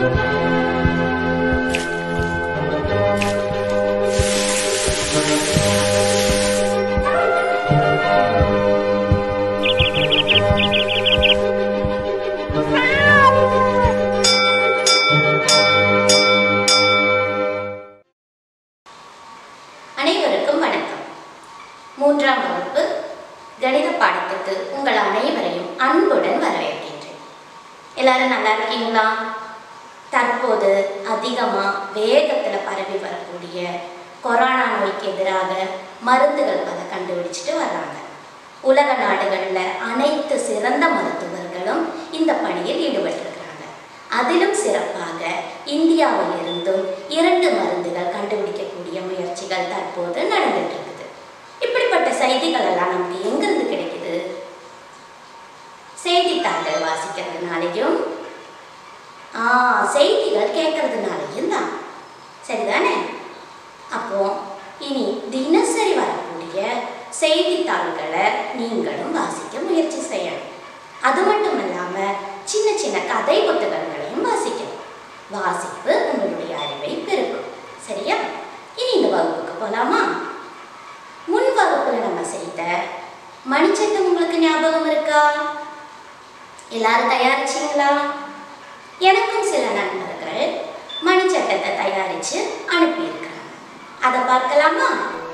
அனைவருக்கும் வணக்கம் மூன்றாம் வகுப்பு கணித பாடத்துக்கு உங்கள் அனைவரையும் அன்புடன் வரவேற்கின்றேன் எல்லாரும் நல்லா இருக்கீங்களா தற்போது அதிகமாக வேகத்தில் பரவி வரக்கூடிய கொரோனா நோய்க்கு எதிராக மருந்துகள் பல கண்டுபிடிச்சிட்டு வர்றாங்க உலக நாடுகளில் அனைத்து சிறந்த மருத்துவர்களும் இந்த பணியில் ஈடுபட்டிருக்கிறாங்க அதிலும் சிறப்பாக இந்தியாவில் இருந்தும் இரண்டு மருந்துகள் கண்டுபிடிக்கக்கூடிய முயற்சிகள் தற்போது நடந்துட்டு இருக்குது இப்படிப்பட்ட செய்திகள் எல்லாம் நமக்கு எங்கிருந்து கிடைக்குது செய்தித்தாள்கள் வாசிக்கிறதுனாலையும் ஆ செய்திகள் கேட்கறதுனாலையும் தான் சரிதானே அப்போ இனி தினசரி வரக்கூடிய செய்தித்தாள்களை நீங்களும் வாசிக்க முயற்சி செய்யணும் அது மட்டும் இல்லாமல் சின்ன சின்ன கதை புத்தகங்களையும் வாசிக்கணும் வாசிப்பு உங்களுடைய அறிவை பெருக்கும் சரியா இனி இந்த வகுப்புக்கு போலாமா முன் வகுப்புல நம்ம செய்த மணிச்சட்டம் உங்களுக்கு ஞாபகம் இருக்கா எல்லாரும் தயாரிச்சீங்களா எனக்கும் சில நண்பர்கள் மணிச்சட்டத்தை தயாரிச்சு அனுப்பியிருக்கிறாங்க அதை பார்க்கலாமா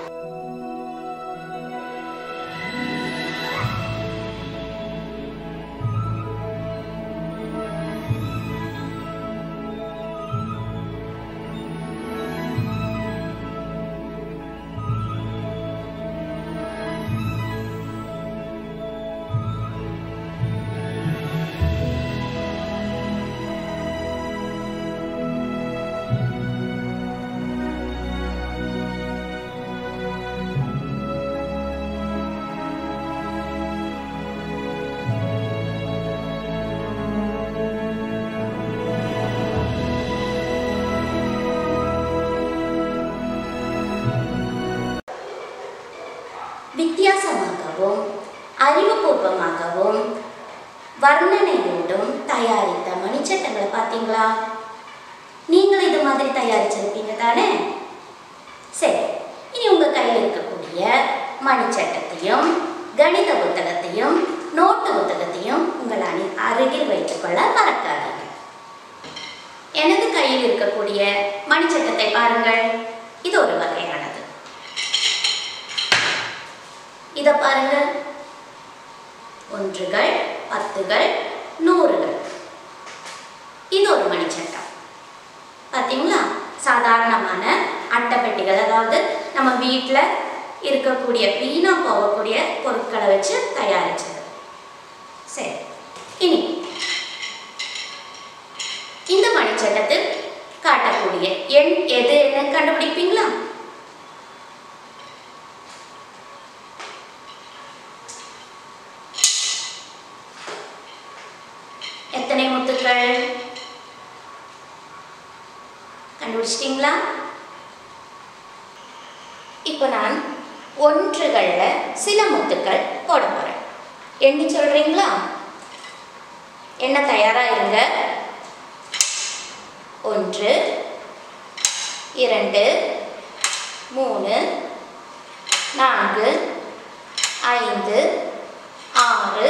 வித்தியாசமாகவும் அறிவுபூர்வமாகவும் வர்ணனையோடும் தயாரித்த மணிச்சட்டங்களை பார்த்தீங்களா நீங்களும் இது மாதிரி தயாரிச்சிருப்பீங்க தானே சரி இனி உங்கள் கையில் இருக்கக்கூடிய மணிச்சட்டத்தையும் கணித புத்தகத்தையும் நோட்டு புத்தகத்தையும் உங்கள் அணி அருகில் வைத்துக்கொள்ள மறக்காதீங்க எனது கையில் இருக்கக்கூடிய மணிச்சட்டத்தை பாருங்கள் இது ஒரு வகையானது இதை பாருங்க ஒன்றுகள் பத்துகள் நூறுகள் இது ஒரு மணிச்சட்டம் பார்த்தீங்களா சாதாரணமான அட்டைப்பெட்டிகள் அதாவது நம்ம வீட்டில் இருக்கக்கூடிய வீணா போகக்கூடிய பொருட்களை வச்சு தயாரிச்சது சரி இனி இந்த மணிச்சட்டத்தில் காட்டக்கூடிய எண் எது என்ன கண்டுபிடிப்பீங்களா எத்தனை முத்துக்கள் கண்டுபிடிச்சிட்டிங்களா இப்போ நான் ஒன்றுகளில் சில முத்துக்கள் போட போகிறேன் எண்ணி சொல்கிறீங்களா என்ன தயாராக இருங்க ஒன்று இரண்டு மூணு நான்கு ஐந்து ஆறு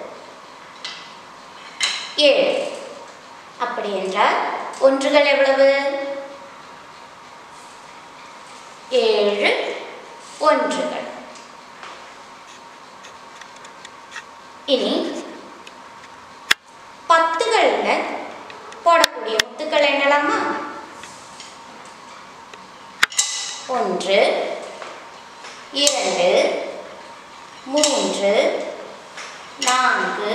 ஏழு அப்படி என்றால் ஒன்றுகள் எவ்வளவு ஏழு ஒன்றுகள் இனி பத்துகள்ல போடக்கூடிய முத்துக்கள் என்னலாமா ஒன்று இரண்டு மூன்று நான்கு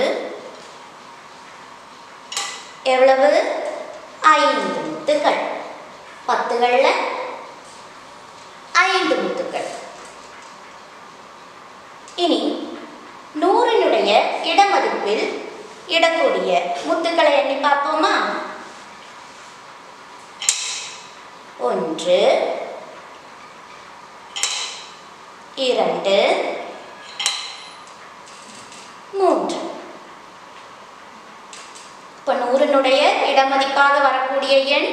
எவ்வளவு ஐந்து முத்துக்கள் பத்துகள்ல ஐந்து முத்துக்கள் இனி நூறினுடைய இடமதிப்பில் இடக்கூடிய முத்துக்களை எண்ணி பார்ப்போமா ஒன்று இரண்டு மூன்று இப்போ நூறினுடைய இடமதிப்பாக வரக்கூடிய எண்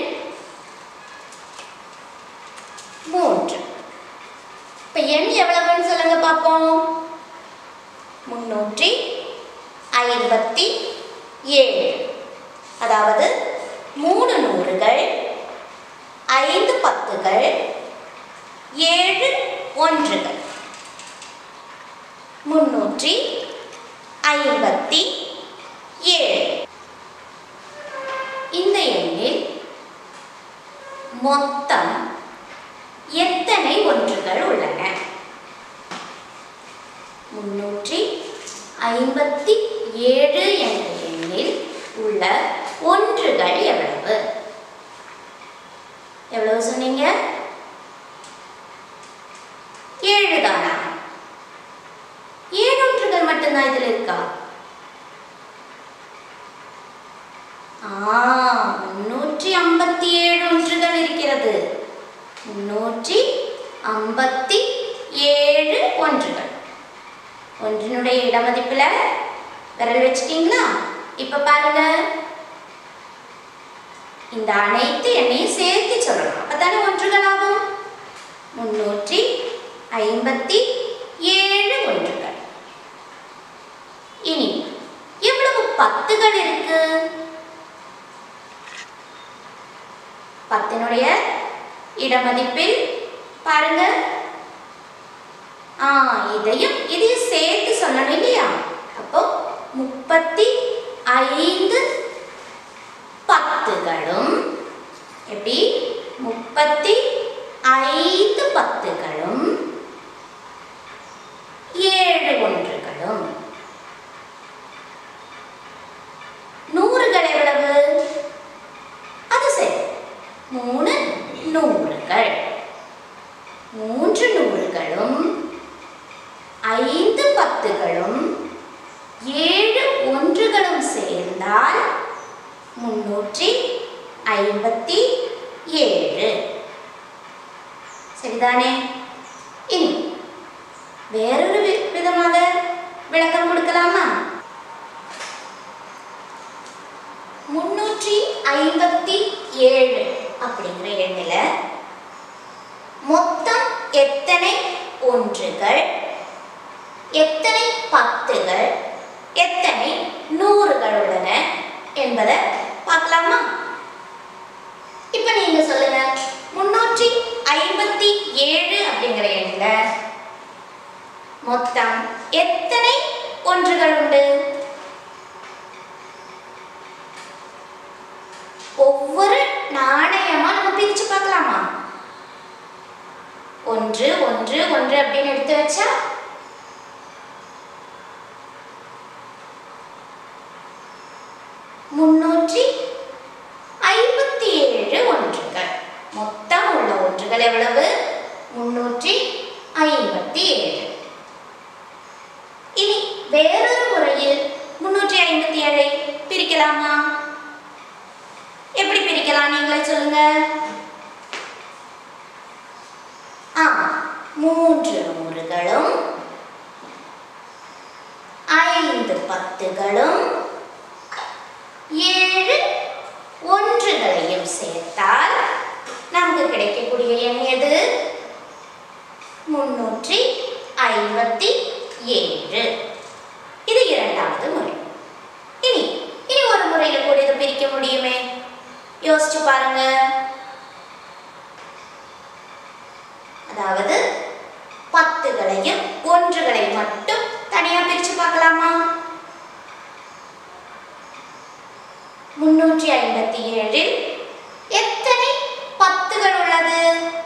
மூன்று இப்போ எண் எவ்வளவுன்னு சொல்லுங்க பார்ப்போம் முன்னூற்றி ஐம்பத்தி ஏழு அதாவது மூணு நூறுகள் ஐந்து பத்துகள் ஏழு ஒன்றுகள் முன்னூற்றி ஐம்பத்தி ஏழு இந்த எண்ணில் மொத்தம் எத்தனை ஒன்றுகள் உள்ளன முன்னூற்றி ஐம்பத்தி ஏழு என்ற எண்ணில் உள்ள ஒன்றுகள் எவ்வளவு எவ்வளவு சொன்னீங்க ஏழு தானா ஏழு ஒன்றுகள் மட்டும்தான் இதில் இருக்கா ஆ முன்னூற்றி ஐம்பத்தி ஏழு ஒன்றுகள் இருக்கிறது முன்னூற்றி ஐம்பத்தி ஏழு ஒன்றுகள் ஒன்றினுடைய இடமதிப்புல விரல் வச்சுட்டீங்களா இப்ப பாருங்க இந்த அனைத்து எண்ணையும் சேர்த்து சொல்லணும் அப்பதானே ஒன்றுகள் ஆகும் முன்னூற்றி ஐம்பத்தி ஏழு ஒன்றுகள் இனி எவ்வளவு பத்துகள் இருக்கு பத்தினுடைய இடமதிப்பில் பாருங்க ஆ இதையும் இதையும் சேர்த்து சொல்லணும் இல்லையா அப்போ முப்பத்தி ஐந்து பத்துகளும் எப்படி முப்பத்தி ஐந்து பத்துகளும் ஏழு ஒன்றுகளும் நூறுகள் எவ்வளவு அது சரி மூணு நூறுகள் மூன்று நூறுகளும் ஐந்து பத்துகளும் ஏழு ஒன்றுகளும் சேர்ந்தால் முன்னூற்றி ஐம்பத்தி ஏழு சரிதானே இனி வேறொரு வி- விதமாக விளக்கம் கொடுக்கலாமா முன்னூற்றி ஐம்பத்தி ஏழு அப்படிங்கிற எண்ணில் மொத்தம் எத்தனை ஒன்றுகள் எத்தனை பத்துகள் எத்தனை நூறுகள் உள்ளன என்பதை பார்க்கலாமா இப்போ நீங்க சொல்லுங்க முன்னூற்றி ஐம்பத்தி ஏழு அப்படிங்கிற எண்ணில் மொத்தம் எத்தனை ஒன்றுகள் உண்டு ஒவ்வொரு நாணயமா நம்ம பிரிச்சு பார்க்கலாமா ஒன்று ஒன்று ஒன்று அப்படின்னு எடுத்து வச்சா முன்னூற்றி ஐம்பத்தி ஏழு ஒன்றுகள் மொத்தம் உள்ள ஒன்றுகள் எவ்வளவு முன்னூற்றி ஐம்பத்தி ஏழு இனி வேறொரு முறையில் முன்னூற்றி ஐம்பத்தி ஏழை பிரிக்கலாமா எப்படி பிரிக்கலாம் நீங்களே சொல்லுங்க ஆ மூன்று நூறுகளும் ஐந்து பத்துகளும் ஏழு ஒன்றுகளையும் சேர்த்தால் நமக்கு கிடைக்கக்கூடிய எண் எது முன்னூற்றி ஐம்பத்தி ஏழு இது இரண்டாவது முறை இனி இனி ஒரு முறையில் கூட இதை பிரிக்க முடியுமே யோசிச்சு பாருங்க அதாவது பத்துகளையும் ஒன்றுகளை மட்டும் தனியா பிரிச்சு பார்க்கலாமா முன்னூற்றி ஐம்பத்தி ஏழில் எத்தனை பத்துகள் உள்ளது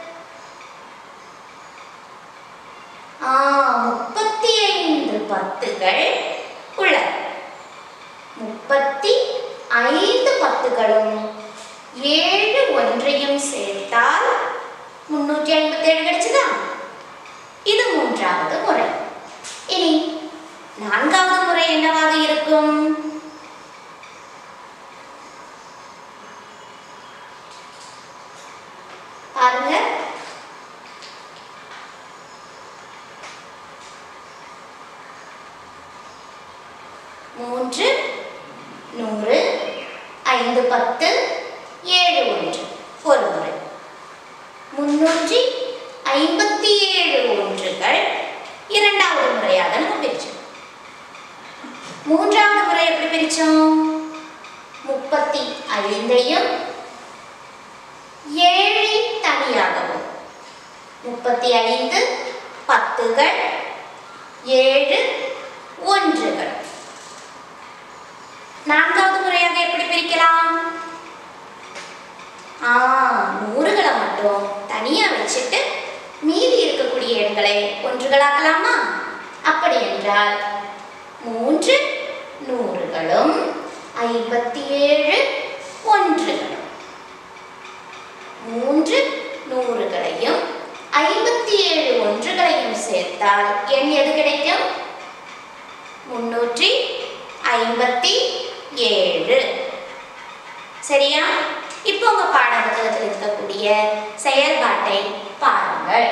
ஆ முப்பத்தி ஐந்து பத்துகள் உள்ளது முப்பத்தி ஐந்து பத்துகளும் ஏழு ஒன்றையும் சேர்த்தால் முன்னூற்றி ஐம்பத்தி ஏழு கிடைச்சதா இது மூன்றாவது முறை இனி நான்காவது முறை என்னவாக இருக்கும் பாருங்க மூன்று நூறு ஐந்து பத்து ஏழு ஒன்று ஒரு முறை முன்னூற்றி ஐம்பத்தி ஏழு ஒன்றுகள் இரண்டாவது முறையாக நம்ம பிரிச்சோம் மூன்றாவது முறை எப்படி பிரிச்சோம் முப்பத்தி ஐந்தையும் ஏழை தனியாகவும் முப்பத்தி ஐந்து பத்துகள் ஏழு ஒன்றுகள் நான்காவது முறையாக எப்படி பிரிக்கலாம் ஆ நூறுகளை மட்டும் தனியா வச்சுட்டு மீதி இருக்கக்கூடிய எண்களை ஒன்றுகளாக்கலாமா அப்படி என்றால் மூன்று நூறுகளும் ஐம்பத்தி ஏழு ஒன்றுகளும் மூன்று நூறுகளையும் ஐம்பத்தி ஏழு ஒன்றுகளையும் சேர்த்தால் எண் எது கிடைக்கும் முன்னூற்றி ஐம்பத்தி ஏழு சரியா இப்போ உங்க பாடப்புத்தகத்தில் இருக்கக்கூடிய செயல்பாட்டை பாருங்கள்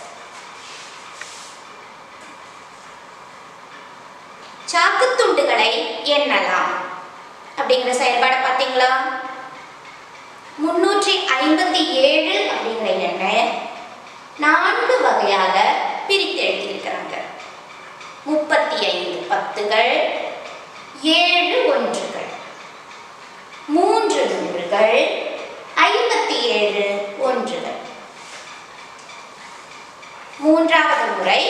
சாக்குத் துண்டுகளை எண்ணலாம் அப்படிங்கிற செயல்பாடை பார்த்தீங்களா முன்னூற்றி ஐம்பத்தி ஏழு அப்படிங்கிற எண்ணை நான்கு வகையாக பிரித்து எழுதியிருக்கிறாங்க முப்பத்தி ஐந்து பத்துகள் ஏழு ஒன்றுகள் மூன்று நூறுகள் ஐம்பத்தி ஏழு ஒன்றுகள் மூன்றாவது முறை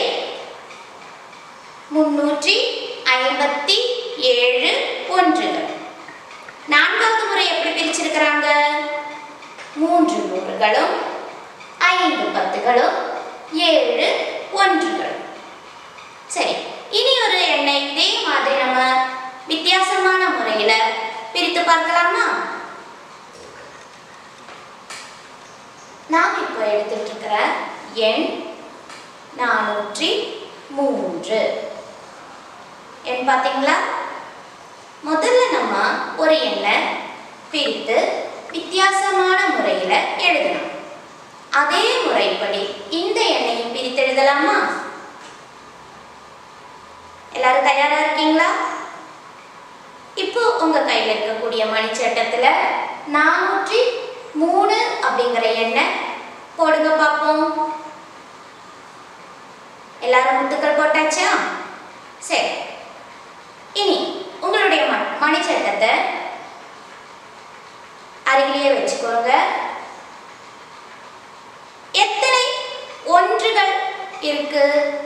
முன்னூற்றி ஐம்பத்தி ஏழு ஒன்றுகள் நான்காவது முறை எப்படி பிரிச்சிருக்கிறாங்க மூன்று நூறுகளும் ஐந்து பத்துகளும் ஏழு ஒன்றுகள் சரி இனி ஒரு எண்ணை இதே மாதிரி நம்ம வித்தியாசமான முறையில பிரித்து பார்க்கலாமா நாம் இப்போ எடுத்துட்டு இருக்கிற எண் நானூற்றி மூன்று எண் பார்த்தீங்களா முதல்ல நம்ம ஒரு எண்ணை பிரித்து வித்தியாசமான முறையில் எழுதணும் அதே முறைப்படி இந்த எண்ணையும் பிரித்து எழுதலாமா எல்லாரும் தயாரா இருக்கீங்களா இப்போ உங்க கையில் இருக்கக்கூடிய மணிச்சட்டத்துல நானூற்றி மூணு அப்படிங்கிற எண்ணை போடுங்க பார்ப்போம் எல்லாரும் முத்துக்கள் போட்டாச்சா சரி இனி உங்களுடைய ம மணிச்சட்டத்தை அருகிலேயே வச்சுக்கோங்க எத்தனை ஒன்றுகள் இருக்கு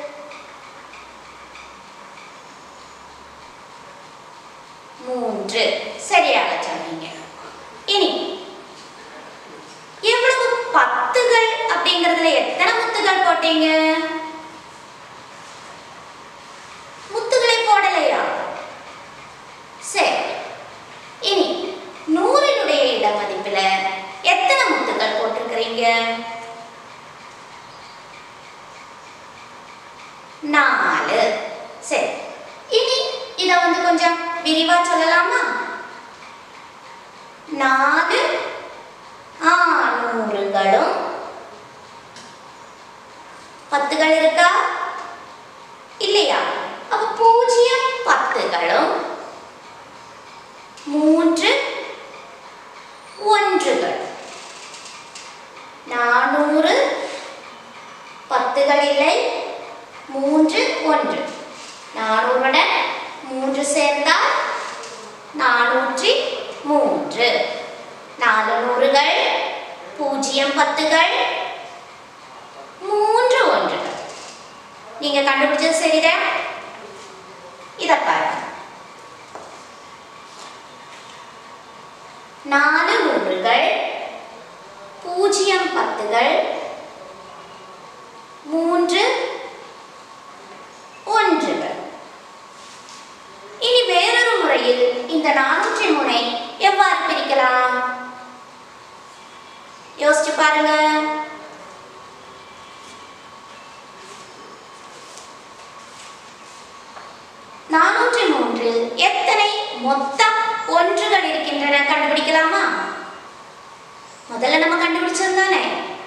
மூன்று சரியாக சொன்னீங்க இனி எவ்வளவு பத்துகள் அப்படிங்கறதுல எத்தனை முத்துகள் போட்டீங்க முத்துகளை போடலையா சரி இனி நூறினுடைய இட மதிப்புல எத்தனை முத்துக்கள் போட்டிருக்கிறீங்க நாலு சரி இனி இத வந்து கொஞ்சம் விரிவா சொல்லலாமா நாலு ஆநூறுகளும் பத்துகள் இருக்கா இல்லையா அப்ப பூஜ்ஜியம் பத்துகளும் மூன்று ஒன்றுகள் நானூறு பத்துகள் இல்லை மூன்று ஒன்று நானூறுடன் மூன்று சேர்ந்தால் நானூற்றி மூன்று நாலு நூறுகள் பூஜ்ஜியம் பத்துகள் மூன்று ஒன்றுகள் நீங்க கண்டுபிடிச்சது சரிதான் இத பாருங்க நாலு நூறுகள் பூஜ்ஜியம் பத்துகள் மூன்று ஒன்றுகள் இனி வேறொரு முறையில் இந்த நானூற்றி மூணை எவ்வாறு பிரிக்கலாம் யோசிச்சு பாருங்க நானூற்றி மூன்றில் எத்தனை மொத்தம் ஒன்றுகள் இருக்கின்றன கண்டுபிடிக்கலாமா முதல்ல நம்ம கண்டுபிடிச்சது தானே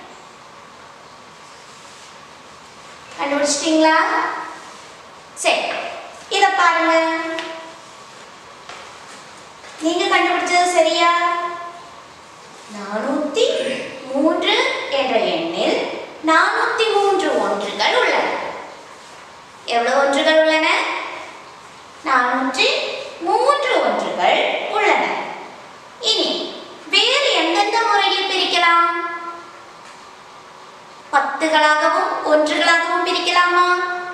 கண்டுபிடிச்சிட்டீங்களா சரி இத பாருங்க நீங்க கண்டுபிடிச்சது சரியா நானூத்தி மூன்று என்ற எண்ணில் நானூத்தி மூன்று ஒன்றுகள் உள்ளன எவ்வளவு ஒன்றுகள் உள்ளன நானூற்றி மூன்று ஒன்றுகள் உள்ளன இனி வேறு எந்தெந்த முறையில் பிரிக்கலாம் பத்துகளாகவும் ஒன்றுகளாகவும் பிரிக்கலாமா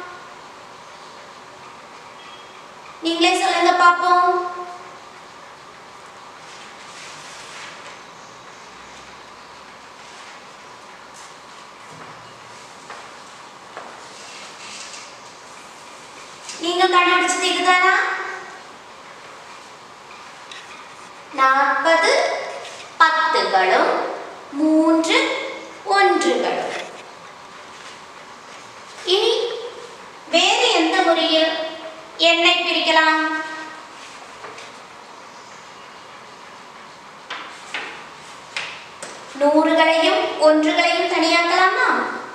நீங்களே சொல்லுங்க பாப்போம் நீங்க கண்டுபிடிச்சது இதுதானா நாற்பது பத்துகளும் மூன்று ஒன்றுகளும் இனி வேறு எந்த முறையில் எண்ணை பிரிக்கலாம் நூறுகளையும் ஒன்றுகளையும் தனியாக்கலாமா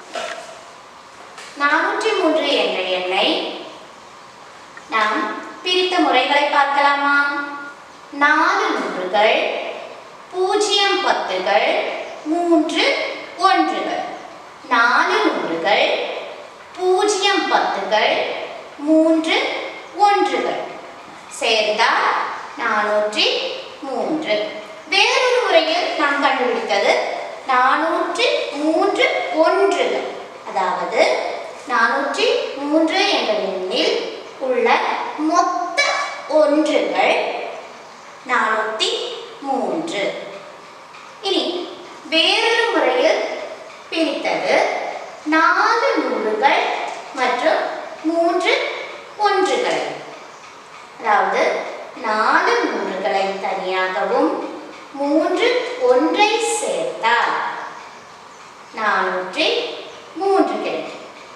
நானூற்றி மூன்று என்ற எண்ணை நாம் பிரித்த முறைகளை பார்க்கலாமா நாலு நூறுகள் பூஜ்ஜியம் பத்துகள் மூன்று ஒன்றுகள் நாலு நூறுகள் பூஜ்ஜியம் பத்துகள் மூன்று ஒன்றுகள் சேர்ந்தால் நானூற்றி மூன்று வேறொரு முறையில் நாம் கண்டுபிடித்தது நானூற்றி மூன்று ஒன்றுகள் அதாவது நானூற்றி மூன்று என்ற எண்ணில் உள்ள மொத்த ஒன்றுகள் நானூற்றி மூன்று இனி வேறொரு முறையில் பிரித்தது நாலு நூறுகள் மற்றும் மூன்று ஒன்றுகளை அதாவது நாலு நூறுகளை தனியாகவும் மூன்று ஒன்றை சேர்த்தால் நானூற்றி மூன்று கிடைக்கும்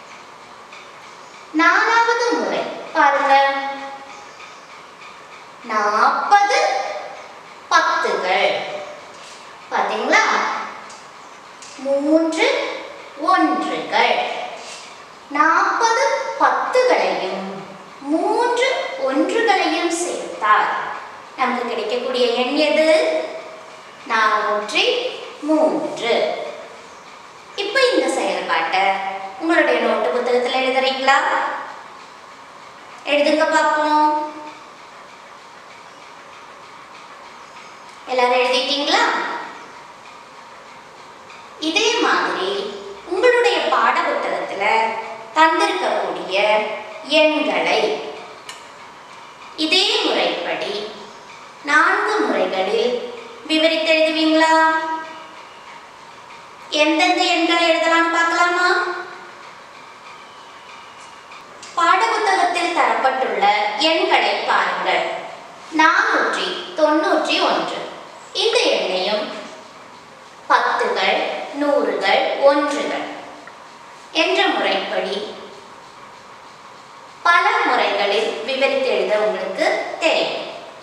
நாலாவது முறை பாருங்க நாற்பது பத்துகள் பாத்தீங்களா மூன்று ஒன்றுகள் நாற்பது பத்துகளையும் மூன்று ஒன்றுகளையும் சேர்த்தால் நமக்கு கிடைக்கக்கூடிய எண் எது நானூற்றி மூன்று இப்போ இந்த செயல்பாட்டை உங்களுடைய நோட்டு புத்தகத்தில் எழுதுறீங்களா எழுதுங்க பார்ப்போம் எல்லாரும் எழுதிட்டீங்களா இதே மாதிரி உங்களுடைய பாட புத்தகத்துல தந்திருக்கக்கூடிய எண்களை இதே முறைப்படி நான்கு முறைகளில் விவரித்து எழுதுவீங்களா எந்தெந்த எண்கள் எழுதலாம்னு பார்க்கலாமா பாடப்புத்தகத்தில் தரப்பட்டுள்ள எண்களை பாருங்கள் நானூற்றி தொண்ணூற்றி ஒன்று இந்த எண்ணையும் பத்துகள் நூறுகள் ஒன்றுகள் என்ற முறைப்படி பல முறைகளில் விவரித்து எழுத உங்களுக்கு தெரியும்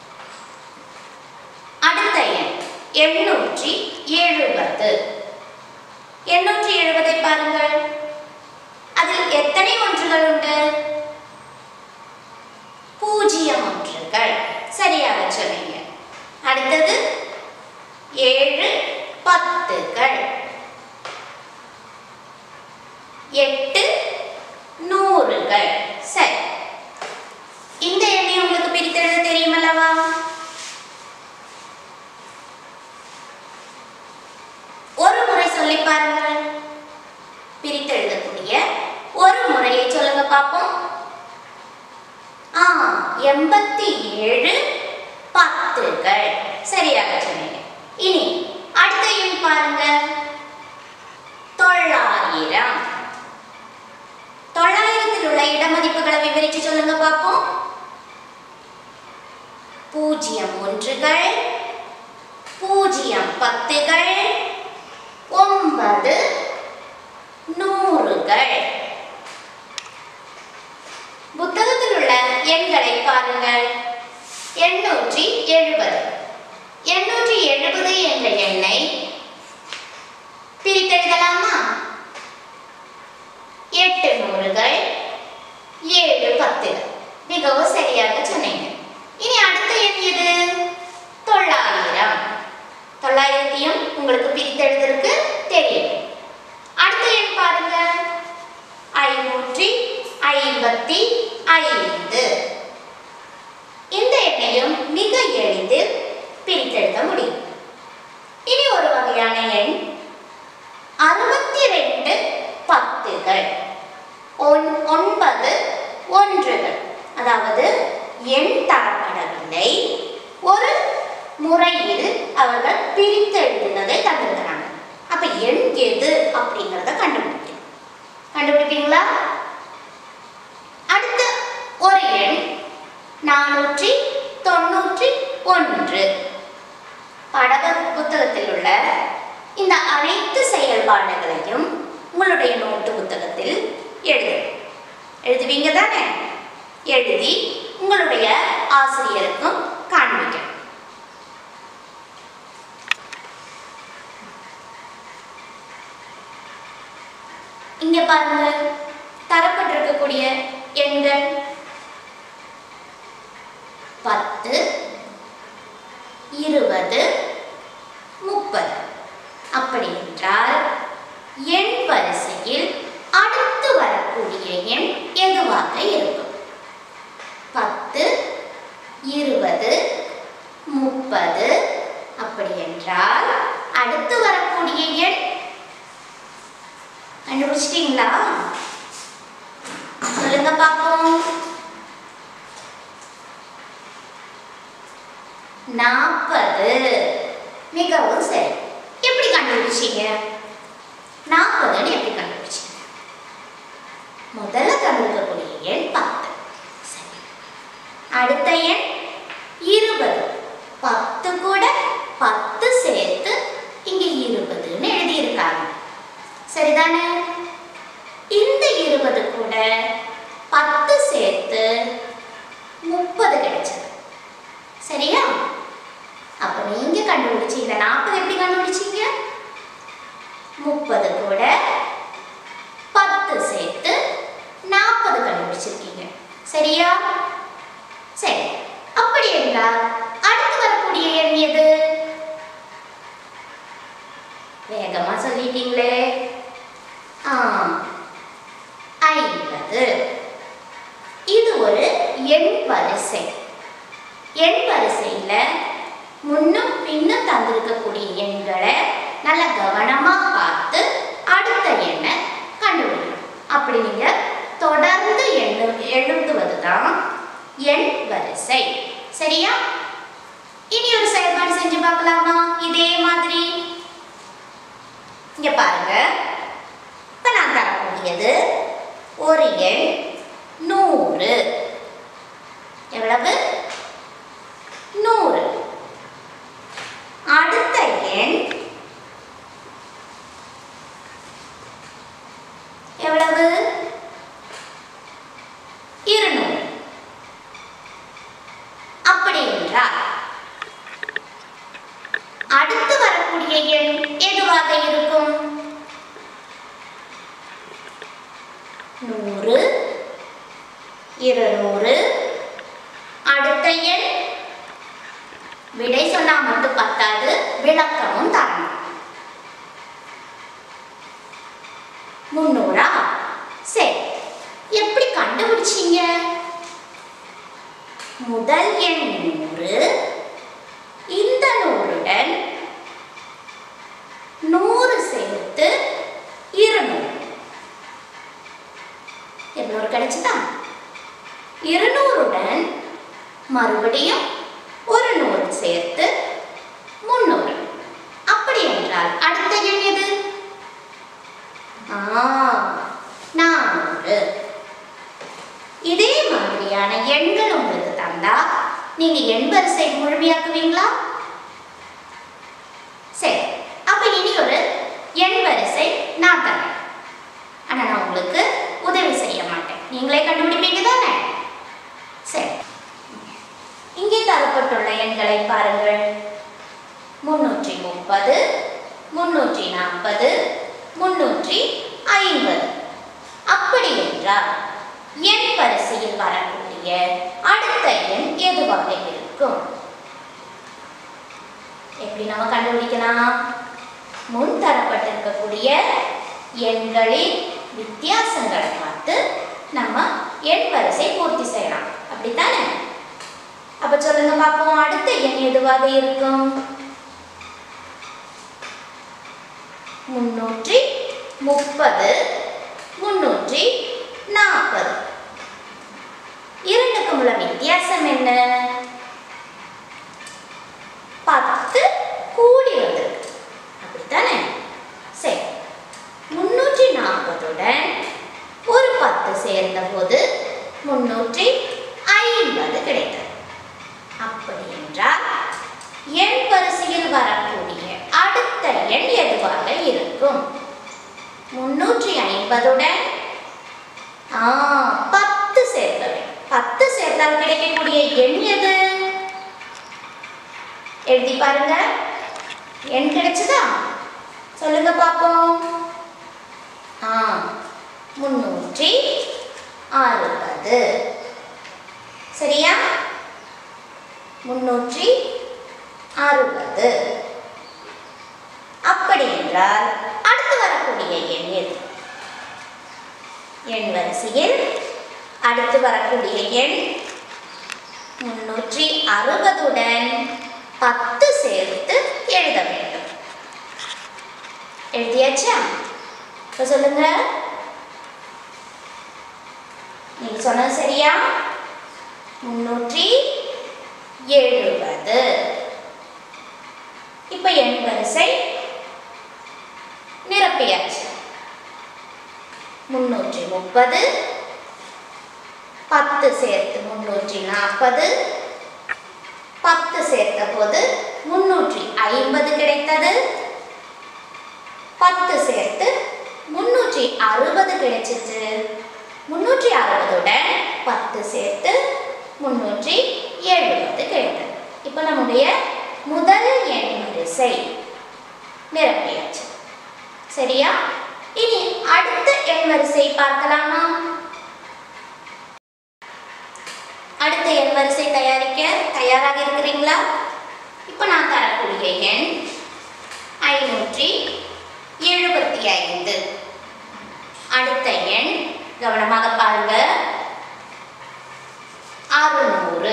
அடுத்த எண் எண்ணூற்றி எழுபது எண்ணூற்றி எழுபதை பாருங்கள் அதில் எத்தனை ஒன்றுகள் உண்டு பூஜ்ஜியம் ஒன்றுகள் சரியாக சொன்னீங்க அடுத்தது ஏழு பத்துகள் எட்டு நூறுகள் சரி இந்த எண்ணை உங்களுக்கு பிரித்தெழுத தெரியுமல்லவா ஒரு முறை சொல்லி பாருங்கள் பிரித்தெழுதக்கூடிய ஒரு முறையை சொல்லுங்க பார்ப்போம் ஆ எண்பத்தி ஏழு பத்துகள் சரியாக சொன்னீங்க இனி அடுத்த எண் பாருங்க தொள்ளாயிரம் தொள்ளாயிரத்தில் உள்ள இடமதிப்புகளை விவரிச்சு சொல்லுங்க பார்ப்போம் பூஜ்ஜியம் ஒன்றுகள் பூஜ்ஜியம் பத்துகள் ஒன்பது நூறுகள் புத்தகத்தில் உள்ள எண்களை பாருங்கள் எண்ணூற்றி எழுபது எண்ணூற்றி எழுபது என்ற எண்ணை பிரித்தெழுதலாமா எட்டு நூறுகள் ஏழு பத்து மிகவும் சரியாக சொன்னீங்க இனி அடுத்த எண் எது உங்களுக்கு பிரித்தெழுதற்கு தெரியும் அடுத்த எண் பாருங்க ஐநூற்றி ஐம்பத்தி ஐந்து இந்த எண்ணையும் மிக எளிதில் பிரித்தெழுத முடியும் இனி ஒரு வகையான எண் அறுபத்தி ரெண்டு பத்துகள் ஒன் ஒன்பது ஒன்றுகள் அதாவது எண் தரப்படவில்லை ஒரு முறையில் அவர்கள் பிரித்து எழுதினதை தந்திருக்கிறாங்க அப்ப எண் எது அப்படிங்கிறத கண்டுபிடிக்கணும் கண்டுபிடிப்பீங்களா அடுத்த ஒரு எண் நானூற்றி தொண்ணூற்றி ஒன்று படக புத்தகத்தில் உள்ள இந்த அனைத்து செயல்பாடுகளையும் உங்களுடைய நோட்டு புத்தகத்தில் எழுது எழுதுவீங்க தானே எழுதி உங்களுடைய ஆசிரியருக்கும் காண்பிக்கணும் இங்க பாருங்க தரப்பட்டிருக்கக்கூடிய எண்கள் பத்து இருபது முப்பது அப்படி என்றால் எண் வரிசையில் அடுத்து வரக்கூடிய எண் எதுவாக இருக்கும் பத்து இருபது முப்பது அப்படி என்றால் அடுத்து வரக்கூடிய எண் கண்டுபிடிச்சிட்டீங்களா சொல்லுங்க பார்ப்போம் நாற்பது மிகவும் சரி எப்படி கண்டுபிடிச்சீங்க நாற்பதுன்னு எப்படி கண்டுபிடிச்சீங்க முதல்ல கண்டுபிடிக்கக்கூடிய எண் பத்து சரி அடுத்த எண் இருபது பத்து கூட பத்து சேர்த்து இங்க இருபதுன்னு எழுதியிருக்காங்க சரிதானே இந்த இருபது கூட பத்து சேர்த்து முப்பது கிடைச்சது சரியா அப்ப நீங்க கண்டுபிடிச்ச இந்த நாற்பது எப்படி கண்டுபிடிச்சீங்க முப்பது கூட பத்து சேர்த்து நாற்பது கண்டுபிடிச்சிருக்கீங்க சரியா சரி அப்படி என்றால் அடுத்து வரக்கூடிய எண் எது வேகமா சொல்லிட்டீங்களே ஆ ஐம்பது இது ஒரு எண் வரிசை எண் வரிசையில முன்னும் பின்னும் தந்திருக்கக்கூடிய எண்களை நல்ல கவனமா பார்த்து அடுத்த எண்ணை கண்டுபிடிக்கணும் அப்படி நீங்க தொடர்ந்து எண்ணு எழுதுவது தான் எண் வரிசை சரியா இனி ஒரு செயல்பாடு செஞ்சு பார்க்கலாமா இதே மாதிரி இங்க பாருங்க இப்ப நான் தரக்கூடியது ஒரு எண் நூறு எவ்வளவு நூறு அடுத்த எண் எவ்வளவு இருநூறு அப்படி என்றால் அடுத்து வரக்கூடிய எண் எதுவாக இருக்கும் நூறு இருநூறு அடுத்த எண் விடை சொன்னா மட்டும் பத்தாது விளக்கமும் தரணும் முன்னூறா சரி எப்படி கண்டுபிடிச்சீங்க முதல் எண் நூறு இந்த நூறுடன் நூறு சேர்த்து இருநூறு இருநூறு கிடைச்சுதா இருநூறுடன் மறுபடியும் ஒரு நூறு சேர்த்து முன்னூறு அப்படி என்றால் அடுத்த எண் எது ஆ, நானூறு இதே மாதிரியான எண்கள் உங்களுக்கு தந்தா நீங்க எண் வரிசை முழுமையாக்குவீங்களா சரி அப்ப இனி ஒரு எண் வரிசை நான் தரேன் ஆனா நான் உங்களுக்கு உதவி செய்ய மாட்டேன் நீங்களே கண்டுபிடிப்பீங்க தானே சரி இங்கே தரப்பட்டுள்ள எண்களை பாருங்கள் முன்னூற்றி முப்பது முன்னூற்றி நாற்பது முன்னூற்றி ஐம்பது அப்படி என்றால் எண் வரிசையில் வரக்கூடிய அடுத்த எண் எதுவாக இருக்கும் எப்படி நம்ம கண்டுபிடிக்கலாம் முன் தரப்பட்டிருக்கக்கூடிய எண்களின் வித்தியாசங்களை பார்த்து நம்ம எண் வரிசை பூர்த்தி செய்யலாம் அப்படித்தானே அப்ப சொல்லுங்க பார்ப்போம் அடுத்த எண் எதுவாக இருக்கும் முன்னூற்றி முப்பது முன்னூற்றி நாற்பது இரண்டுக்கும் உள்ள வித்தியாசம் என்ன பத்து கூடி வந்திருக்கு அப்படித்தானே சரி முன்னூற்றி நாற்பதுடன் ஒரு பத்து சேர்ந்த போது முன்னூற்றி ஐம்பது கிடைத்தது அப்படி என்றால் எண் வரிசையில் வரக்கூடிய அடுத்த எண் எதுவாக இருக்கும் முன்னூற்றி ஐம்பதுடன் ஆ பத்து சேர்க்க வேண்டும் பத்து சேர்த்தால் கிடைக்கக்கூடிய எண் எது எழுதி பாருங்க எண் கிடைச்சதா சொல்லுங்க பார்ப்போம் ஆ முன்னூற்றி அறுபது சரியா முன்னூற்றி அறுபது அப்படி என்றால் அடுத்து வரக்கூடிய எண் எது எண் வரிசையில் அடுத்து வரக்கூடிய எண் முன்னூற்றி அறுபதுடன் பத்து சேர்த்து எழுத வேண்டும் எழுதியாச்சா இப்போ சொல்லுங்க நீங்க சொன்னது சரியா முன்னூற்றி எழுபது இப்போ எண் வரிசை நிரப்பியாச்சு முன்னூற்றி முப்பது பத்து சேர்த்து முன்னூற்றி நாற்பது பத்து சேர்த்த போது முன்னூற்றி ஐம்பது கிடைத்தது பத்து சேர்த்து முன்னூற்றி அறுபது கிடைச்சிச்சு முன்னூற்றி அறுபதுடன் பத்து சேர்த்து முன்னூற்றி எழுபது கிடைத்தது இப்போ நம்முடைய முதல் எண் வரிசை நிரப்பியாச்சு சரியா இனி அடுத்த எண் வரிசை பார்க்கலாமா அடுத்த எண் வரிசை தயாரிக்க தயாராக இருக்கிறீங்களா இப்போ நான் தரக்கூடிய எண் ஐநூற்றி எழுபத்தி ஐந்து அடுத்த எண் கவனமாக பாருங்க அறுநூறு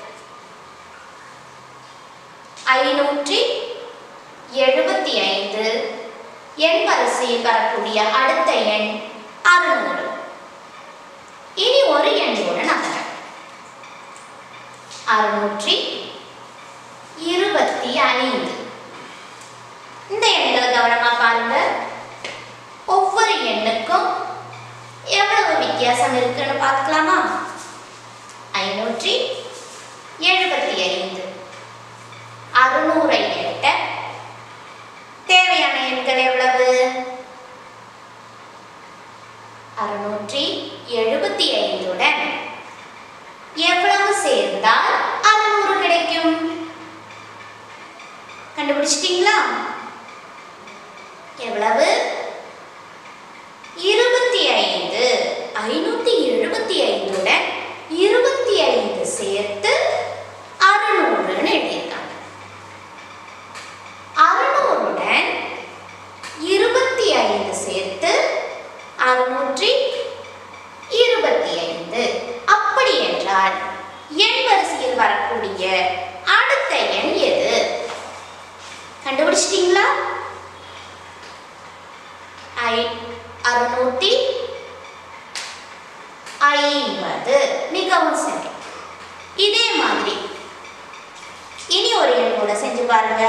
ஐநூற்றி எழுபத்தி ஐந்து எண் வரிசையில் வரக்கூடிய அடுத்த எண் அறுநூறு இனி ஒரு எண்ணோடு நகர அறுநூற்றி இருபத்தி ஐந்து இந்த எண்களை கவனமா பாருங்க ஒவ்வொரு எண்ணுக்கும் எவ்வளவு வித்தியாசம் இருக்குன்னு பார்க்கலாமா ஐநூற்றி எழுபத்தி ஐந்து அறுநூறை எட்ட தேவையான எண்கள் எவ்வளவு அறுநூற்றி எழுபத்தி ஐந்துடன் எவ்வளவு சேர்ந்தால் அறுநூறு கிடைக்கும் கண்டுபிடிச்சிட்டீங்களா எவ்வளவு இருபத்தி ஐந்து ஐநூத்தி எழுபத்தி ஐந்துடன் இருபத்தி ஐந்து சேர்த்து அறுநூறுன்னு எழுதியிருக்காங்க அறுநூறுடன் இருபத்தி ஐந்து சேர்த்து அறுநூற்றி இருபத்தி ஐந்து அப்படி என்றால் எண் வரிசையில் வரக்கூடிய அடுத்த எண் எது கண்டுபிடிச்சிட்டீங்களா ஐ அறுநூத்தி ஐம்பது மிகவும் சரி இதே மாதிரி இனி ஒரு எண் கூட செஞ்சு பாருங்க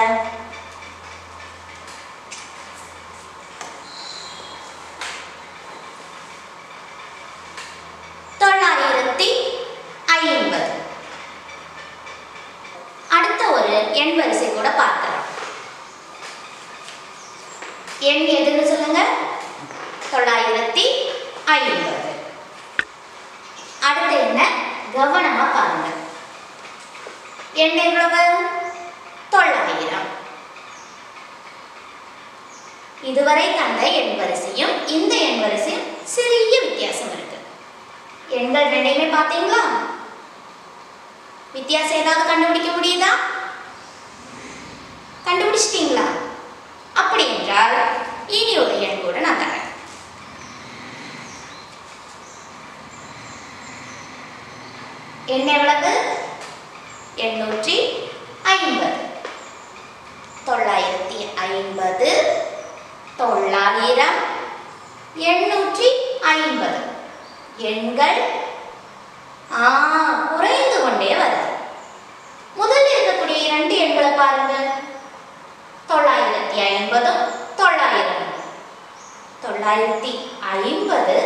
தொள்ளாயிரத்தி ஐம்பது அடுத்த ஒரு எண் வரிசை கூட பார்க்கலாம் எண் எதுன்னு சொல்லுங்க தொள்ளாயிரத்தி ஐம்பது அடுத்த என்ன கவனமா பாருங்க எண் எவ்வளவு தொள்ளாயிரம் இதுவரை கண்ட எண் வரிசையும் இந்த எண் வரிசையும் சிறிய வித்தியாசம் இருக்கு எண்கள் ரெண்டையுமே பார்த்தீங்களா வித்தியாசம் ஏதாவது கண்டுபிடிக்க முடியுதா கண்டுபிடிச்சிட்டீங்களா அப்படி என்றால் எண் எவ்வளவு எண்ணூற்றி ஐம்பது தொள்ளாயிரத்தி ஐம்பது தொள்ளாயிரம் எண்ணூற்றி ஐம்பது எண்கள் ஆ குறைந்து கொண்டே வருது முதல்ல இருக்கக்கூடிய இரண்டு எண்களை பாருங்க தொள்ளாயிரத்தி ஐம்பதும் தொள்ளாயிரம் தொள்ளாயிரத்தி ஐம்பது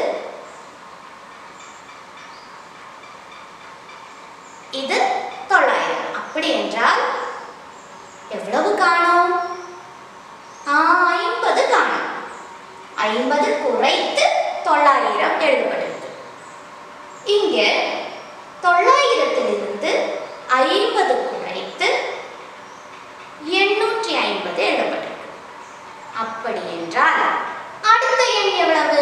இது தொள்ளாயிரம் அப்படி என்றால் எவ்வளவு காணோம் ஆ ஐம்பது காணோம் ஐம்பது குறைத்து தொள்ளாயிரம் எழுதப்பட்டிருக்கு இங்க தொள்ளாயிரத்திலிருந்து ஐம்பது குறைத்து எண்ணூற்றி ஐம்பது எழுதப்பட்டிருக்கு அப்படி என்றால் அடுத்த எண் எவ்வளவு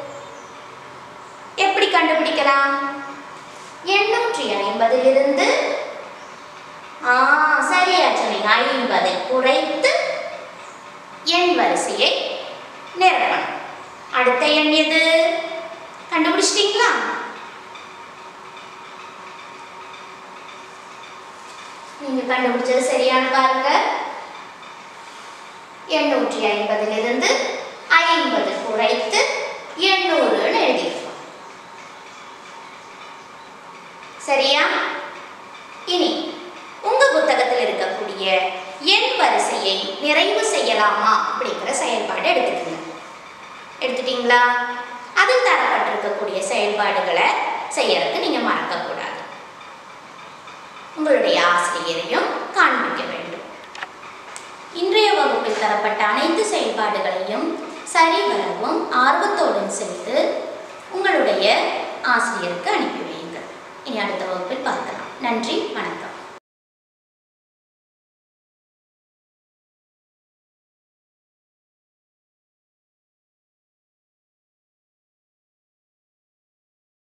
எப்படி கண்டுபிடிக்கலாம் எண்ணூற்றி ஐம்பதிலிருந்து ஆ சரியா சொன்னீங்க ஐம்பதை குறைத்து எண் வரிசையை நிரப்பணும் அடுத்த எண் எது கண்டுபிடிச்சிட்டீங்களா நீங்க கண்டுபிடிச்சது சரியான பாருங்க எண்ணூற்றி ஐம்பதிலிருந்து ஐம்பது குறைத்து எண்ணூறுன்னு எழுதியிருக்கோம் சரியா இனி உங்க புத்தகத்தில் இருக்கக்கூடிய எண் வரிசையை நிறைவு செய்யலாமா அப்படிங்கிற செயல்பாடு எடுத்துக்கங்க எடுத்துட்டீங்களா அதில் தரப்பட்டிருக்கக்கூடிய செயல்பாடுகளை செய்யறதுக்கு நீங்க மறக்கக்கூடாது உங்களுடைய ஆசிரியரையும் காண்பிக்க வேண்டும் இன்றைய வகுப்பில் தரப்பட்ட அனைத்து செயல்பாடுகளையும் சரிவரவும் ஆர்வத்தோடும் செய்து உங்களுடைய ஆசிரியருக்கு அனுப்பி வையுங்கள் இனி அடுத்த வகுப்பில் பார்க்கலாம் நன்றி வணக்கம்